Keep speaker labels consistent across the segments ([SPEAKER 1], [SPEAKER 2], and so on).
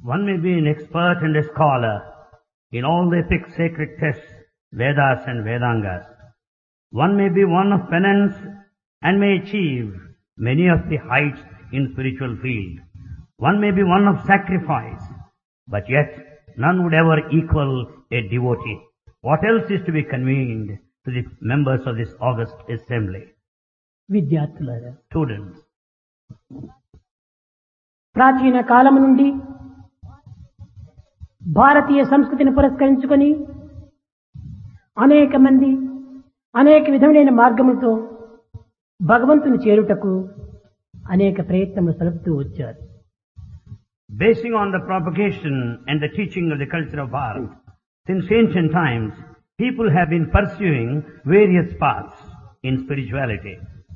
[SPEAKER 1] One may be an expert and a scholar in all the epic sacred texts, Vedas and Vedangas. One may be one of penance and may achieve many of the heights in spiritual field. One may be one of sacrifice, but yet none would ever equal a devotee. What else is to be convened to the members of this august assembly?
[SPEAKER 2] విద్యార్థులారా
[SPEAKER 1] Students,
[SPEAKER 2] ప్రాచీన కాలం నుండి భారతీయ సంస్కృతిని పురస్కరించుకొని అనేక మంది అనేక విధములైన మార్గములతో భగవంతుని చేరుటకు అనేక ప్రయత్నములు సలుపుతూ వచ్చారు
[SPEAKER 1] basing on the propagation and the teaching of the culture of Bharat, since ancient times, people have been pursuing various paths in spirituality.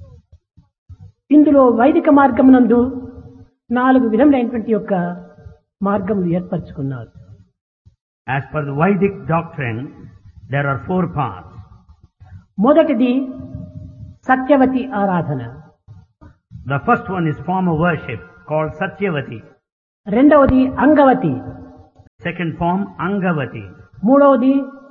[SPEAKER 2] ఇందులో వైదిక మార్గమునందు నాలుగు విధములైనటువంటి యొక్క మార్గములు ఏర్పరచుకున్నారు
[SPEAKER 1] As per the Vedic doctrine, there are four paths.
[SPEAKER 2] మొదటిది సత్యవతి ఆరాధన
[SPEAKER 1] The first one is form of worship called Satyavati.
[SPEAKER 2] రెండవది Angavati
[SPEAKER 1] Second form, Angavati.
[SPEAKER 2] మూడవది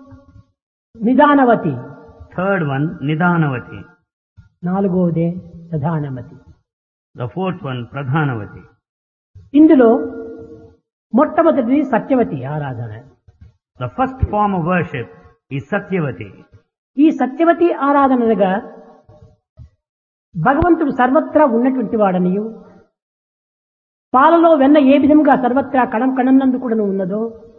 [SPEAKER 2] నిదానవతి
[SPEAKER 1] Third one, Nidanavati.
[SPEAKER 2] నాలుగవదే ప్రధానమతి
[SPEAKER 1] The fourth one, Pradhanavati.
[SPEAKER 2] ఇందులో మొట్టమొదటిది సత్యవతి ఆరాధన
[SPEAKER 1] The first form of worship is Satyavati.
[SPEAKER 2] ఈ సత్యవతి ఆరాధనగా భగవంతుడు సర్వత్రా ఉన్నటువంటి వాడనియు పాలలో వెన్న ఏ విధంగా సర్వత్రా కణం కణంనందు కూడా ఉన్నదో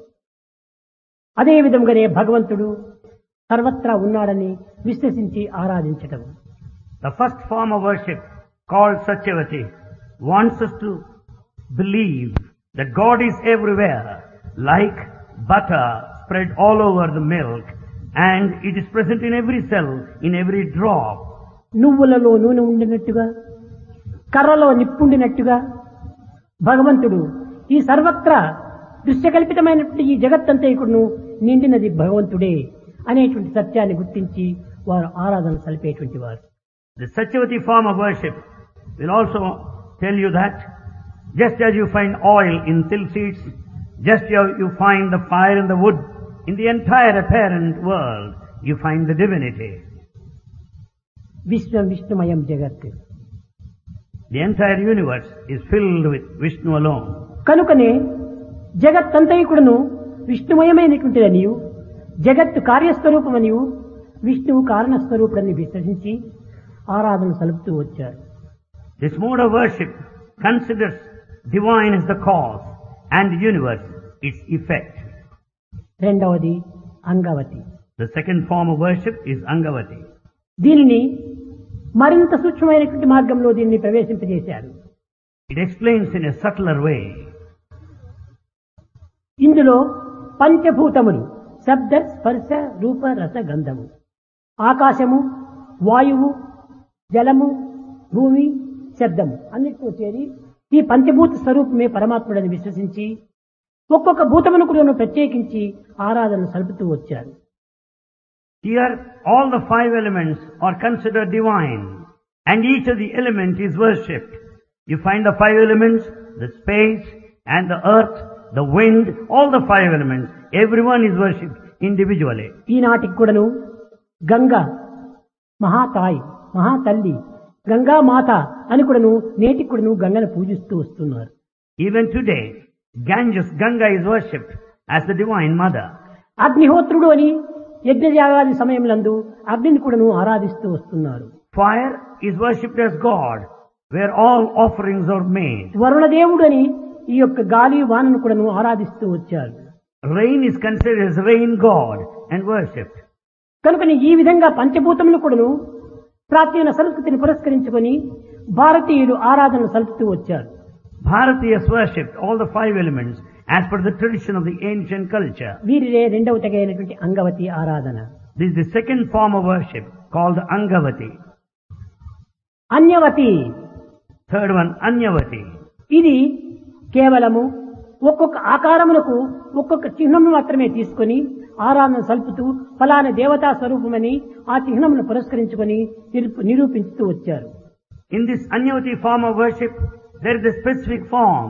[SPEAKER 2] అదే విధంగానే భగవంతుడు సర్వత్రా ఉన్నాడని విశ్వసించి ఆరాధించటం
[SPEAKER 1] The first form of worship called Satyavati wants us to believe that God is everywhere like butter spread all over the milk and it is present in every cell, in every drop.
[SPEAKER 2] నువ్వులలో నూనె ఉండినట్టుగా కర్రలో నిప్పుండినట్టుగా భగవంతుడు ఈ సర్వత్రా దృశ్యకల్పితమైనటువంటి ఈ జగత్తంతైకుడును నిండినది భగవంతుడే అనేటువంటి సత్యాన్ని గుర్తించి వారు ఆరాధన సలిపేటువంటి వారు
[SPEAKER 1] The Satyavati form of worship will also tell you that just as you find oil in silk seeds, just as you find the fire in the wood, in the entire apparent world, you find the divinity.
[SPEAKER 2] విశ్వం విష్ణుమయం జగత్
[SPEAKER 1] The entire universe is filled with Vishnu alone.
[SPEAKER 2] కనుకనే జగత్తంతైకుడును విష్ణుమయమైనటువంటిదనియు జగత్తు కార్యస్వరూపమనియు విష్ణువు కారణస్వరూపుడని విశ్వసించి ఆరాధన సలుపుతూ వచ్చారు
[SPEAKER 1] This mode of worship considers divine as the cause and the universe its effect.
[SPEAKER 2] రెండవది Angavati
[SPEAKER 1] The second form of worship is Angavati.
[SPEAKER 2] దీనిని మరింత సూక్ష్మమైనటువంటి మార్గంలో దీన్ని ప్రవేశింపజేశారు
[SPEAKER 1] It explains in a subtler way.
[SPEAKER 2] ఇందులో పంచభూతములు శబ్ద స్పర్శ రూప రస గంధము ఆకాశము వాయువు జలము భూమి శబ్దము అన్నిటితో చేరి ఈ పంచభూత స్వరూపమే పరమాత్ముడని విశ్వసించి ఒక్కొక్క భూతమును కూడా ప్రత్యేకించి ఆరాధన సలుపుతూ వచ్చారు
[SPEAKER 1] Here, all the five elements are considered divine, and each of the element is worshipped. You find the five elements, the space and the earth, the wind, all the five elements. Everyone is worshipped individually.
[SPEAKER 2] ఈనాటికి కూడాను గంగ మహాతాయి మహాతల్లి గంగా మాత అని కూడాను నేటికి కూడాను గంగను పూజిస్తూ వస్తున్నారు
[SPEAKER 1] Even today, Ganges, Ganga is worshipped as the divine mother.
[SPEAKER 2] అగ్నిహోత్రుడు అని యజ్ఞయాగాది సమయములందు అగ్నిని కూడాను ఆరాధిస్తూ వస్తున్నారు
[SPEAKER 1] Fire is worshipped as God, where all offerings are made.
[SPEAKER 2] వరుణదేవుడు అని ఈ యొక్క గాలి వానను కూడాను ఆరాధిస్తూ వచ్చారు
[SPEAKER 1] Rain is considered as rain god and worshipped.
[SPEAKER 2] కనుకని ఈ విధంగా పంచభూతములు కూడాను ప్రాచీన సంస్కృతిని పురస్కరించుకొని భారతీయులు ఆరాధన సలుపుతూ వచ్చారు
[SPEAKER 1] Bharatiyas worshipped all the five elements as per the tradition of the ancient culture.
[SPEAKER 2] వీరిరే రెండవ తెగైనటువంటి అంగవతి ఆరాధన
[SPEAKER 1] This is the second form of worship called Angavati.
[SPEAKER 2] అన్యవతి
[SPEAKER 1] Third one, Anyavati.
[SPEAKER 2] ఇది కేవలము ఒక్కొక్క ఆకారమునకు ఒక్కొక్క చిహ్నమును మాత్రమే తీసుకొని ఆరాధన సల్పుతూ ఫలానా దేవతా స్వరూపమని ఆ చిహ్నమును పురస్కరించుకొని నిరూప- నిరూపించుతూ వచ్చారు
[SPEAKER 1] In this Anyavati form of worship, there is a specific form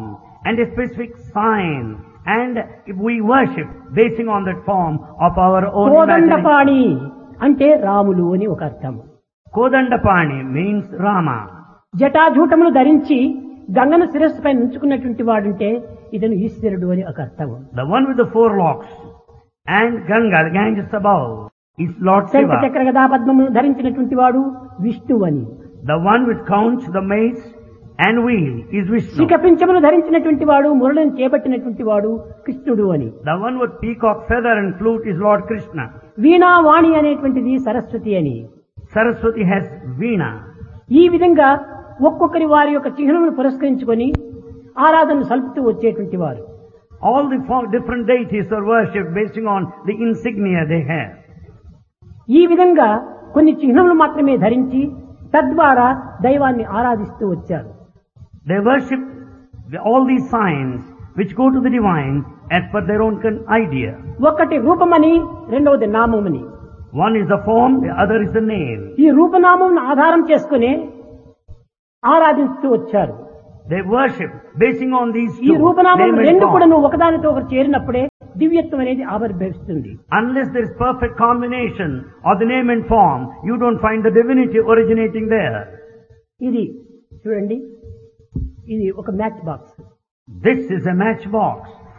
[SPEAKER 1] and a specific sign. And if we worship basing on that form of our own imagination.
[SPEAKER 2] Kodandapani అంటే రాములు అని ఒక అర్థం
[SPEAKER 1] Kodandapani means Rama.
[SPEAKER 2] జటాజూటములు ధరించి గంగను శిరస్సుపై నుంచుకున్నటువంటి వాడుంటే ఇతను ఈశ్వరుడు అని ఒక అర్థం
[SPEAKER 1] The one with the four locks and Ganga, the Ganges above, is Lord
[SPEAKER 2] శంఖ
[SPEAKER 1] Shiva.
[SPEAKER 2] చక్ర గదాపద్మములు ధరించినటువంటి వాడు విష్ణువు అని
[SPEAKER 1] The one with conch, the mace and wheel is Vishnu.
[SPEAKER 2] శిఖపించములు ధరించినటువంటి వాడు మురళిని చేపట్టినటువంటి వాడు కృష్ణుడు అని
[SPEAKER 1] The one with peacock feather and flute is Lord Krishna.
[SPEAKER 2] వీణావాణి అనేటువంటిది సరస్వతి అని
[SPEAKER 1] Saraswati has Veena.
[SPEAKER 2] ఈ విధంగా ఒక్కొక్కరి వారి యొక్క చిహ్నమును పురస్కరించుకొని ఆరాధన సల్పుతూ వచ్చేటువంటి వారు
[SPEAKER 1] All the four different deities are worshipped basing on the insignia they have.
[SPEAKER 2] ఈ విధంగా కొన్ని చిహ్నములు మాత్రమే ధరించి తద్వారా దైవాన్ని ఆరాధిస్తూ వచ్చారు
[SPEAKER 1] They worship the- all these signs which go to the divine as per their own con- idea.
[SPEAKER 2] ఒకటి రూపమని రెండవది నామమని
[SPEAKER 1] One is the form, the other is the name.
[SPEAKER 2] ఈ రూపనామం ఆధారం చేసుకుని ఆరాధిస్తూ వచ్చారు
[SPEAKER 1] They worship basing on these
[SPEAKER 2] ఈ
[SPEAKER 1] two,
[SPEAKER 2] రూపనామం
[SPEAKER 1] name and
[SPEAKER 2] రెండు కూడా
[SPEAKER 1] form.
[SPEAKER 2] నువ్వు ఒకదానితో ఒకటి చేరినప్పుడే దివ్యత్వం అనేది ఆవిర్భవిస్తుంది
[SPEAKER 1] Unless there is perfect combination of the name and form, you don't find the divinity originating there.
[SPEAKER 2] ఇది చూడండి ఇది ఒక match box
[SPEAKER 1] This is a matchbox.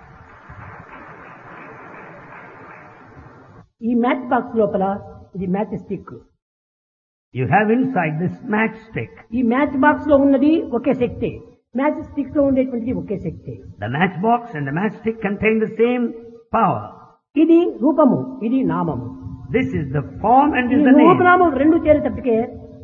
[SPEAKER 2] ఈ మ్యాచ్ బాక్స్ లోపల ఇది match stick
[SPEAKER 1] You have inside this matchstick.
[SPEAKER 2] ఈ match box లో ఉన్నది ఒకే శక్తి మ్యాచ్ స్టిక్ లో ఉండేటువంటిది ఒకే శక్తి
[SPEAKER 1] The matchbox and the matchstick contain the same power.
[SPEAKER 2] ఇది రూపము ఇది నామము
[SPEAKER 1] This is the form and
[SPEAKER 2] ఈ
[SPEAKER 1] is the name.
[SPEAKER 2] రూపనామం రెండు చేరేటప్పటికే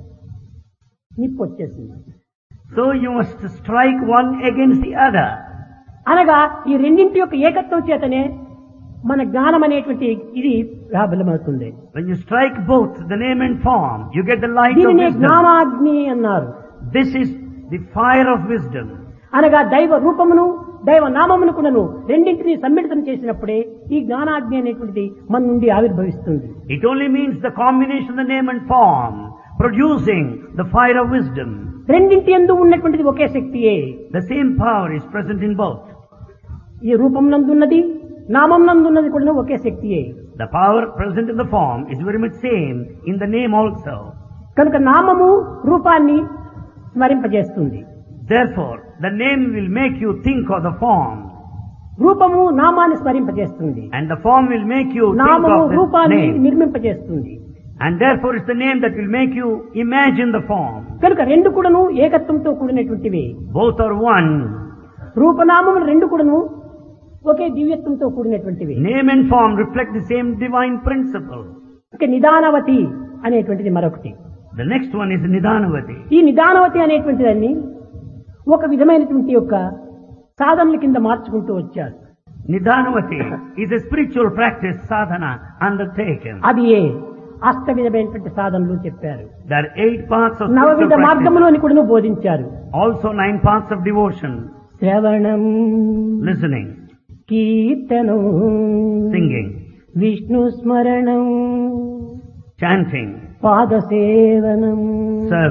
[SPEAKER 2] నిప్పు వచ్చేసింది
[SPEAKER 1] So you must strike one against the other.
[SPEAKER 2] అనగా ఈ రెండింటి యొక్క ఏకత్వం చేతనే మన జ్ఞానం అనేటువంటి ఇది ప్రాబలమవుతుంది
[SPEAKER 1] When you strike both the name and form, you get the light of
[SPEAKER 2] దీనినే
[SPEAKER 1] wisdom.
[SPEAKER 2] జ్ఞానాగ్ని అన్నారు
[SPEAKER 1] This is the fire of wisdom.
[SPEAKER 2] అనగా దైవ రూపమును దైవ నామమును కూడాను రెండింటిని సమ్మిళితం చేసినప్పుడే ఈ జ్ఞానాగ్ని అనేటువంటిది మన నుండి ఆవిర్భవిస్తుంది
[SPEAKER 1] It only means the combination of the name and form, producing the fire of wisdom.
[SPEAKER 2] రెండింటి ఎందు ఉన్నటువంటిది ఒకే శక్తియే
[SPEAKER 1] The same power is present in both.
[SPEAKER 2] ఈ రూపం నందున్నది నామం నందున్నది కూడా ఒకే శక్తియే
[SPEAKER 1] The power present in the form is very much same in the name also.
[SPEAKER 2] కనుక నామము రూపాన్ని స్మరింపజేస్తుంది
[SPEAKER 1] Therefore, the name will make you think of the form,
[SPEAKER 2] రూపము నామాన్ని స్మరింపజేస్తుంది
[SPEAKER 1] and the form will make you think
[SPEAKER 2] నామము
[SPEAKER 1] of the
[SPEAKER 2] రూపాన్ని
[SPEAKER 1] name.
[SPEAKER 2] నిర్మింపజేస్తుంది
[SPEAKER 1] And therefore, it's the name that will make you imagine the form.
[SPEAKER 2] కనుక రెండు కూడాను ఏకత్వంతో కూడినటువంటివి
[SPEAKER 1] Both are one.
[SPEAKER 2] రూపనామములు రెండు కూడాను ఒకే దివ్యత్వంతో కూడినటువంటివి
[SPEAKER 1] Name and form reflect the same divine principle.
[SPEAKER 2] ఇక నిదానవతి అనేటువంటిది మరొకటి
[SPEAKER 1] The next one is Nidanavati.
[SPEAKER 2] ఈ నిదానవతి అనేటువంటి దాన్ని ఒక విధమైనటువంటి యొక్క సాధనల కింద మార్చుకుంటూ వచ్చారు
[SPEAKER 1] Nidanavati is a spiritual practice sadhana undertaken.
[SPEAKER 2] అది ఏ అష్ట విధమైనటువంటి సాధనలు చెప్పారు
[SPEAKER 1] There are eight paths of
[SPEAKER 2] నవవిధ
[SPEAKER 1] spiritual practice.
[SPEAKER 2] మార్గములు అని కూడా బోధించారు
[SPEAKER 1] Also nine paths of devotion.
[SPEAKER 2] శ్రవణం
[SPEAKER 1] Listening,
[SPEAKER 2] కీర్తనం
[SPEAKER 1] singing,
[SPEAKER 2] విష్ణు స్మరణం
[SPEAKER 1] chanting,
[SPEAKER 2] పాదసేవనం
[SPEAKER 1] serving.